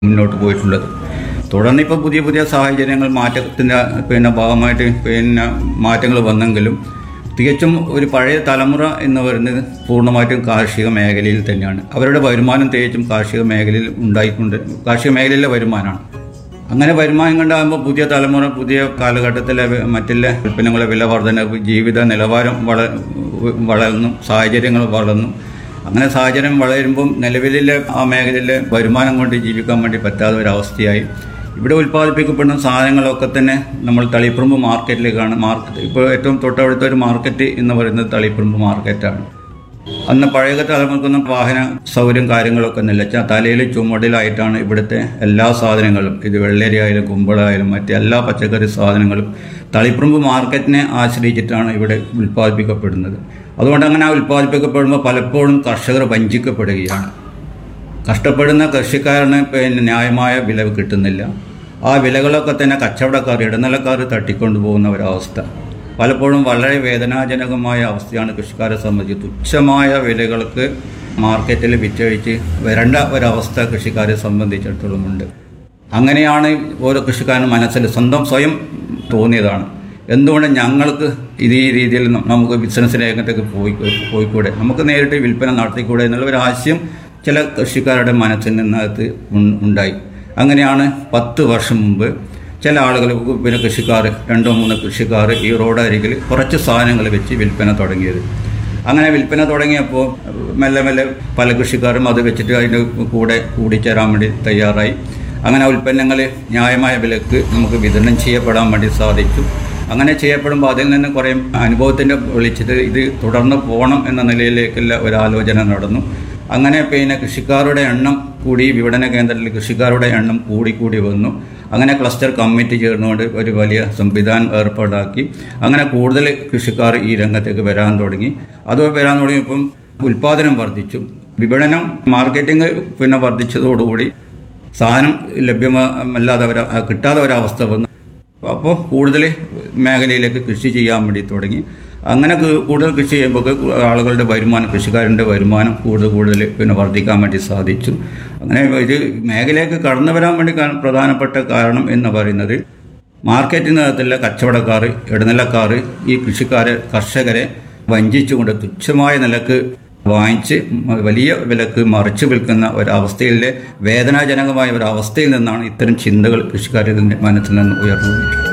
മുന്നോട്ട് പോയിട്ടുള്ളത് തുടർന്ന് ഇപ്പോൾ പുതിയ പുതിയ സാഹചര്യങ്ങൾ മാറ്റത്തിൻ്റെ പിന്നെ ഭാഗമായിട്ട് പിന്നെ മാറ്റങ്ങൾ വന്നെങ്കിലും തികച്ചും ഒരു പഴയ തലമുറ എന്ന് പറയുന്നത് പൂർണ്ണമായിട്ടും കാർഷിക മേഖലയിൽ തന്നെയാണ് അവരുടെ വരുമാനം തികച്ചും കാർഷിക മേഖലയിൽ ഉണ്ടായിക്കൊണ്ട് കാർഷിക മേഖലയിലെ വരുമാനമാണ് അങ്ങനെ വരുമാനം കണ്ടാകുമ്പോൾ പുതിയ തലമുറ പുതിയ കാലഘട്ടത്തിലെ വ- മറ്റുള്ള ഉൽപ്പന്നങ്ങളുടെ വില വർധനവ് ജീവിത നിലവാരം വള വളർന്നു സാഹചര്യങ്ങൾ വളർന്നു അങ്ങനെ സാഹചര്യം വളരുമ്പം നിലവിലെ ആ മേഖലയിലെ വരുമാനം കൊണ്ട് ജീവിക്കാൻ വേണ്ടി പറ്റാത്ത ഒരവസ്ഥയായി ഇവിടെ ഉൽപ്പാദിപ്പിക്കപ്പെടുന്ന സാധനങ്ങളൊക്കെ തന്നെ നമ്മൾ തളിപ്പറമ്പ് മാർക്കറ്റിലേക്കാണ് മാർക്കറ്റ് ഇപ്പോൾ ഏറ്റവും തൊട്ടടുത്ത ഒരു മാർക്കറ്റ് എന്ന് പറയുന്നത് തളിപ്പറമ്പ് മാർക്കറ്റാണ് അന്ന് പഴയ തലമുറക്കൊന്നും വാഹന സൗകര്യം കാര്യങ്ങളൊക്കെ ഒന്നുമില്ല ച- തലയിൽ ചുമടിലായിട്ടാണ് ഇവിടുത്തെ എല്ലാ സാധനങ്ങളും ഇത് വെള്ളരി ആയാലും കുമ്പളായാലും മറ്റ് എല്ലാ പച്ചക്കറി സാധനങ്ങളും തളിപ്പറമ്പ് മാർക്കറ്റിനെ ആശ്രയിച്ചിട്ടാണ് ഇവിടെ ഉൽപ്പാദിപ്പിക്കപ്പെടുന്നത് അതുകൊണ്ട് അങ്ങനെ ആ ഉൽപ്പാദിപ്പിക്കപ്പെടുമ്പോൾ പലപ്പോഴും കർഷകർ വഞ്ചിക്കപ്പെടുകയാണ് കഷ്ടപ്പെടുന്ന കൃഷിക്കാരന് പിന്നെ ന്യായമായ വില കിട്ടുന്നില്ല ആ വിലകളൊക്കെ തന്നെ കച്ചവടക്കാർ ഇടനിലക്കാർ തട്ടിക്കൊണ്ടു പോകുന്ന ഒരവസ്ഥ പലപ്പോഴും വളരെ വേദനാജനകമായ അവസ്ഥയാണ് കൃഷിക്കാരെ സംബന്ധിച്ച് തുച്ഛമായ വിലകൾക്ക് മാർക്കറ്റിൽ വിറ്റഴിച്ച് വരേണ്ട ഒരവസ്ഥ കൃഷിക്കാരെ സംബന്ധിച്ചിടത്തോളം ഉണ്ട് അങ്ങനെയാണ് ഓരോ കൃഷിക്കാരനും മനസ്സിൽ സ്വന്തം സ്വയം തോന്നിയതാണ് എന്തുകൊണ്ട് ഞങ്ങൾക്ക് ഇത് ഈ രീതിയിൽ ന- നമുക്ക് ബിസിനസ് രംഗത്തേക്ക് പോയി പോയിക്കൂടെ നമുക്ക് നേരിട്ട് വിൽപ്പന നടത്തിക്കൂടെ എന്നുള്ള ഒരു ആശയം ചില കൃഷിക്കാരുടെ മനസ്സിൽ നിന്നകത്ത് ഉൺ- ഉണ്ടായി അങ്ങനെയാണ് പത്ത് വർഷം മുമ്പ് ചില ആളുകൾ പിന്നെ കൃഷിക്കാർ രണ്ടോ മൂന്നോ കൃഷിക്കാർ ഈ റോഡ് അരികിൽ കുറച്ച് സാധനങ്ങൾ വെച്ച് വിൽപ്പന തുടങ്ങിയത് അങ്ങനെ വിൽപ്പന തുടങ്ങിയപ്പോൾ മെല്ലെ മെല്ലെ പല കൃഷിക്കാരും അത് വെച്ചിട്ട് അതിൻ്റെ കൂടെ കൂടിച്ചേരാൻ വേണ്ടി തയ്യാറായി അങ്ങനെ ഉൽപ്പന്നങ്ങൾ ന്യായമായ വിലക്ക് നമുക്ക് വിതരണം ചെയ്യപ്പെടാൻ വേണ്ടി സാധിച്ചു അങ്ങനെ ചെയ്യപ്പെടുമ്പോൾ അതിൽ നിന്ന് കുറേ അനുഭവത്തിൻ്റെ വിളിച്ചിട്ട് ഇത് തുടർന്ന് പോകണം എന്ന നിലയിലേക്കുള്ള ഒരു ആലോചന നടന്നു അങ്ങനെ പിന്നെ കൃഷിക്കാരുടെ എണ്ണം കൂടി വിപണന കേന്ദ്രത്തിൽ കൃഷിക്കാരുടെ എണ്ണം കൂടി കൂടി വന്നു അങ്ങനെ ക്ലസ്റ്റർ കമ്മിറ്റി ചേർന്നുകൊണ്ട് ഒരു വലിയ സംവിധാനം ഏർപ്പാടാക്കി അങ്ങനെ കൂടുതൽ കൃഷിക്കാർ ഈ രംഗത്തേക്ക് വരാൻ തുടങ്ങി അത് വരാൻ തുടങ്ങിയപ്പം ഉൽപ്പാദനം വർദ്ധിച്ചു വിപണനം മാർക്കറ്റിംഗ് പിന്നെ വർദ്ധിച്ചതോടുകൂടി സാധനം ലഭ്യമല്ലാതെ ഒരു കിട്ടാതെ ഒരവസ്ഥ വന്നു അപ്പോൾ കൂടുതൽ മേഖലയിലേക്ക് കൃഷി ചെയ്യാൻ വേണ്ടി തുടങ്ങി അങ്ങനെ കു- കൂടുതൽ കൃഷി ചെയ്യുമ്പോൾ ആളുകളുടെ വരുമാനം കൃഷിക്കാരൻ്റെ വരുമാനം കൂടുതൽ കൂടുതൽ പിന്നെ വർദ്ധിക്കാൻ വേണ്ടി സാധിച്ചു അങ്ങനെ ഇത് മേഖലയിലേക്ക് കടന്നു വരാൻ വേണ്ടി കാ- പ്രധാനപ്പെട്ട കാരണം എന്ന് പറയുന്നത് മാർക്കറ്റിനകത്തുള്ള കച്ചവടക്കാർ ഇടനിലക്കാർ ഈ കൃഷിക്കാരെ കർഷകരെ വഞ്ചിച്ചുകൊണ്ട് തുച്ഛമായ നിലക്ക് വാങ്ങിച്ച് മ- വലിയ വിലക്ക് മറിച്ചു വിൽക്കുന്ന ഒരവസ്ഥയിലെ വേദനാജനകമായ ഒരവസ്ഥയിൽ നിന്നാണ് ഇത്തരം ചിന്തകൾ കൃഷിക്കാരുടെ മനസ്സിൽ നിന്ന് ഉയർന്നു വന്നിട്ടുള്ളത്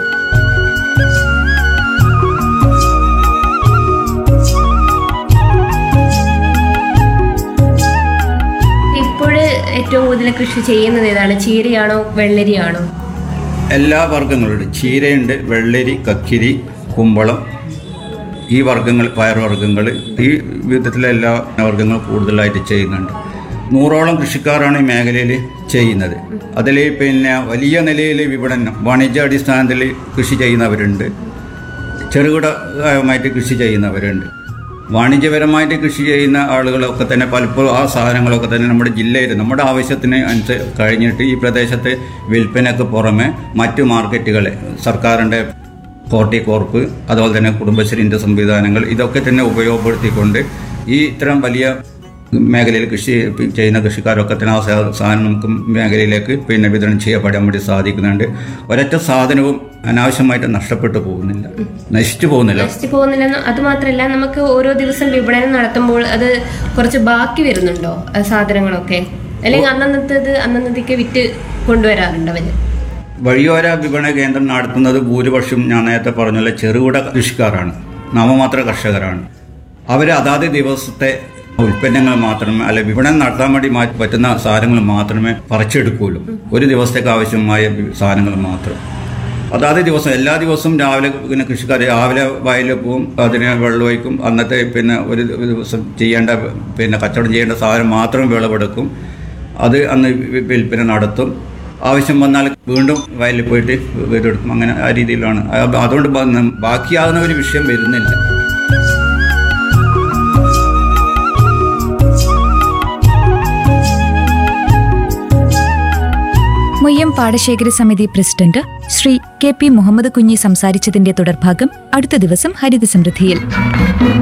ഇപ്പോഴ് ഏറ്റവും കൂടുതൽ കൃഷി ചെയ്യുന്നത് ഏതാണ് ചീരയാണോ വെള്ളരിയാണോ എല്ലാ വർഗ്ഗങ്ങളുണ്ട് ചീരയുണ്ട് വെള്ളരി കക്കിരി കുമ്പളം ഈ വർഗ്ഗങ്ങൾ പയർവർഗ്ഗങ്ങൾ ഈ വിധത്തിലെ എല്ലാ വർഗ്ഗങ്ങളും കൂടുതലായിട്ട് ചെയ്യുന്നുണ്ട് നൂറോളം കൃഷിക്കാരാണ് ഈ മേഖലയിൽ ചെയ്യുന്നത് അതിൽ പിന്നെ വലിയ നിലയിൽ വിപണനം വാണിജ്യാടിസ്ഥാനത്തിൽ കൃഷി ചെയ്യുന്നവരുണ്ട് ചെറുകിടമായിട്ട് കൃഷി ചെയ്യുന്നവരുണ്ട് വാണിജ്യപരമായിട്ട് കൃഷി ചെയ്യുന്ന ആളുകളൊക്കെ തന്നെ പലപ്പോഴും ആ സാധനങ്ങളൊക്കെ തന്നെ നമ്മുടെ ജില്ലയിൽ നമ്മുടെ ആവശ്യത്തിന് അനുസരിച്ച് കഴിഞ്ഞിട്ട് ഈ പ്രദേശത്തെ വിൽപ്പനയ്ക്ക് പുറമെ മറ്റു മാർക്കറ്റുകളെ സർക്കാരിൻ്റെ ഹോർട്ടികോർപ്പ് അതുപോലെ തന്നെ കുടുംബശ്രീൻ്റെ സംവിധാനങ്ങൾ ഇതൊക്കെ തന്നെ ഉപയോഗപ്പെടുത്തിക്കൊണ്ട് ഈ ഇത്തരം വലിയ മേഖലയിൽ കൃഷി ചെയ്യുന്ന കൃഷിക്കാരൊക്കെ തന്നെ ആ സാ- സാധനം നമുക്ക് മേഖലയിലേക്ക് പിന്നെ വിതരണം ചെയ്യപ്പെടാൻ വേണ്ടി സാധിക്കുന്നുണ്ട് ഒരൊറ്റ സാധനവും അനാവശ്യമായിട്ട് നഷ്ടപ്പെട്ടു പോകുന്നില്ല നശിച്ചു പോകുന്നില്ല നശിച്ചു പോകുന്നില്ലെന്ന് അത് മാത്രമല്ല നമുക്ക് ഓരോ ദിവസം വിപണനം നടത്തുമ്പോൾ അത് കുറച്ച് ബാക്കി വരുന്നുണ്ടോ ആ സാധനങ്ങളൊക്കെ അല്ലെങ്കിൽ അന്നന്നത്തേത് അന്നന്നത്തേക്ക് വിറ്റ് കൊണ്ടുവരാറുണ്ട് അവര് വഴിയോര വിപണന കേന്ദ്രം നടത്തുന്നത് ഭൂരിപക്ഷം ഞാൻ നേരത്തെ പറഞ്ഞ ചെറുകിട കൃഷിക്കാരാണ് നാമമാത്ര കർഷകരാണ് അവർ അതാത് ദിവസത്തെ ഉൽപ്പന്നങ്ങൾ മാത്രമേ അല്ലെ വിപണനം നടത്താൻ വേണ്ടി മാറ്റി പറ്റുന്ന സാധനങ്ങൾ മാത്രമേ പറിച്ചെടുക്കുകയുള്ളൂ ഒരു ദിവസത്തേക്ക് ആവശ്യമായ സാധനങ്ങൾ മാത്രം അതാത് ദിവസം എല്ലാ ദിവസവും രാവിലെ പിന്നെ കൃഷിക്കാർ രാവിലെ വയലിൽ പോവും അതിന് വെള്ളമൊഴിക്കും അന്നത്തെ പിന്നെ ഒരു ദിവസം ചെയ്യേണ്ട പിന്നെ കച്ചവടം ചെയ്യേണ്ട സാധനം മാത്രം വിളവെടുക്കും അത് അന്ന് വി- വിൽപ്പന നടത്തും ആവശ്യം വന്നാൽ വീണ്ടും വയലിൽ പോയിട്ട് ഇതെടുക്കും അങ്ങനെ ആ രീതിയിലാണ് അത് അതുകൊണ്ട് ബ- ബാക്കിയാകുന്ന ഒരു വിഷയം വരുന്നില്ല മുയ്യം പാടശേഖര സമിതി president Shri K P Muhammad Kunhi സംസാരിച്ചതിന്റെ തുടർഭാഗം അടുത്ത ദിവസം ഹരിത സമൃദ്ധിയിൽ